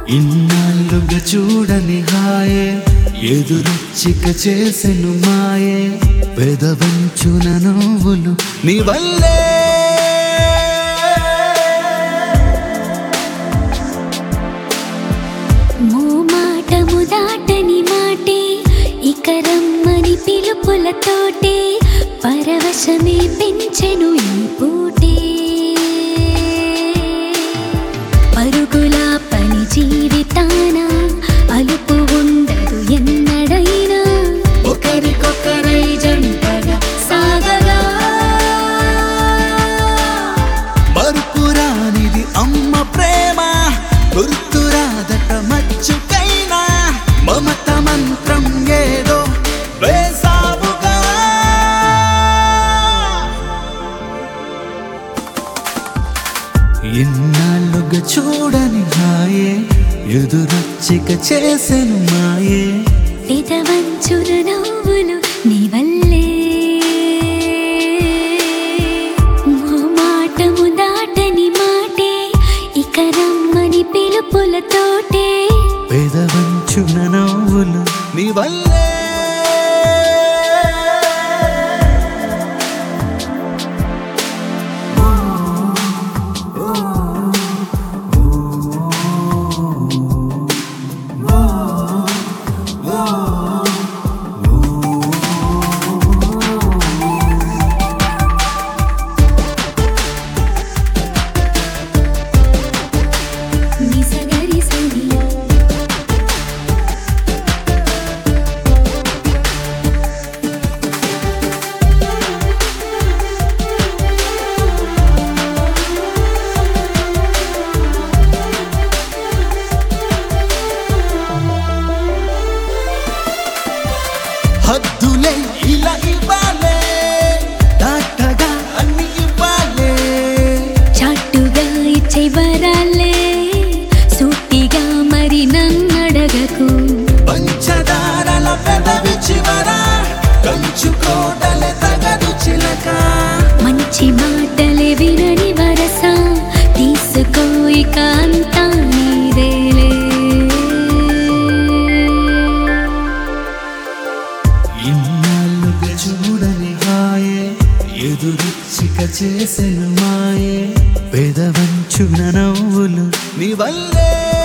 ఇన్నాళ్ళుగా చూడని హాయే ఎదురొచ్చిక చేసెను మాయే పెదవంచున నవ్వులు నీ వల్లే మోమాటము దాటని మాటే ఇక రమ్మని పిలుపులతోటే పరవశమే పెంచెను ఈ పూటే పరుగుల పని జీవితాన అలుపు ఉండదు ఎన్నడైనా ఒకరికొకరై జంటగా సాగగా మరుపురానిది అమ్మ ప్రేమ గుర్తురాదట మచ్చుకైనా మమత మంత్రం ఏదో వేసావుగా ఎన్నాళ్ళుగా చూడని హాయే ఎదురొచ్చిక చేసెను మాయే పెదవంచున నవ్వులు నీ వల్లే మాటము దాటని మాటే ఇక రమ్మని పిలుపులతోటే పెదవంచున నవ్వులు నీ వల్లే నిసగరి సని హద్దులే ఇలా ఇవ్వాలే దాటగా అన్ని ఇవ్వాలే చాటుగా ఇచ్చే వరాలే సూటిగా మరి నన్నడగకు పంచదారల పెదవి చివర కంచుకోటలే తగదు చిలక మంచి మాటలే వినని వరస తీసుకో ఇక అంతా నీదేలే ఇన్నాళ్ళుగా చూడని హాయే ఎదురిచ్చిక చేసెను మాయే పెదవంచున నవ్వులు నీ వల్లే